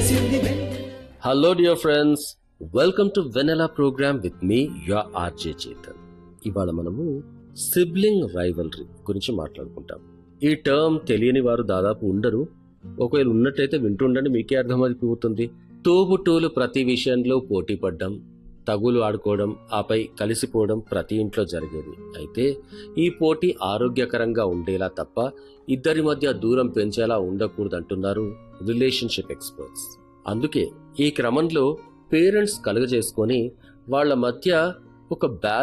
hello dear friends welcome to Vennela programme with me yeah RJ Chetan ఇవాళ మనము sibling rivalry గురించి మాట్లాడుకుంటాం ఈ టర్మ్ తెలియని వారు దాదాపు ఉండరు ఒకవేళ ఉన్నట్టయితే వింటుండండి మీకే అర్థమైపోతుంది తోబుట్టువులు ప్రతి విషయంలో పోటీ పడ్డం తగులు ఆడుకోవడం ఆపై కలిసిపోవడం ప్రతి ఇంట్లో జరిగేది అయితే ఈ పోటీ ఆరోగ్యకరంగా ఉండేలా తప్ప ఇద్దరి మధ్య దూరం పెంచేలా ఉండకూడదంటున్నారు రిలేషన్షిప్ ఎక్స్పర్ట్స్ అందుకే ఈ క్రమంలో పేరెంట్స్ కలుగజేసుకొని వాళ్ళ మధ్య ఒక బ్యాలెన్స్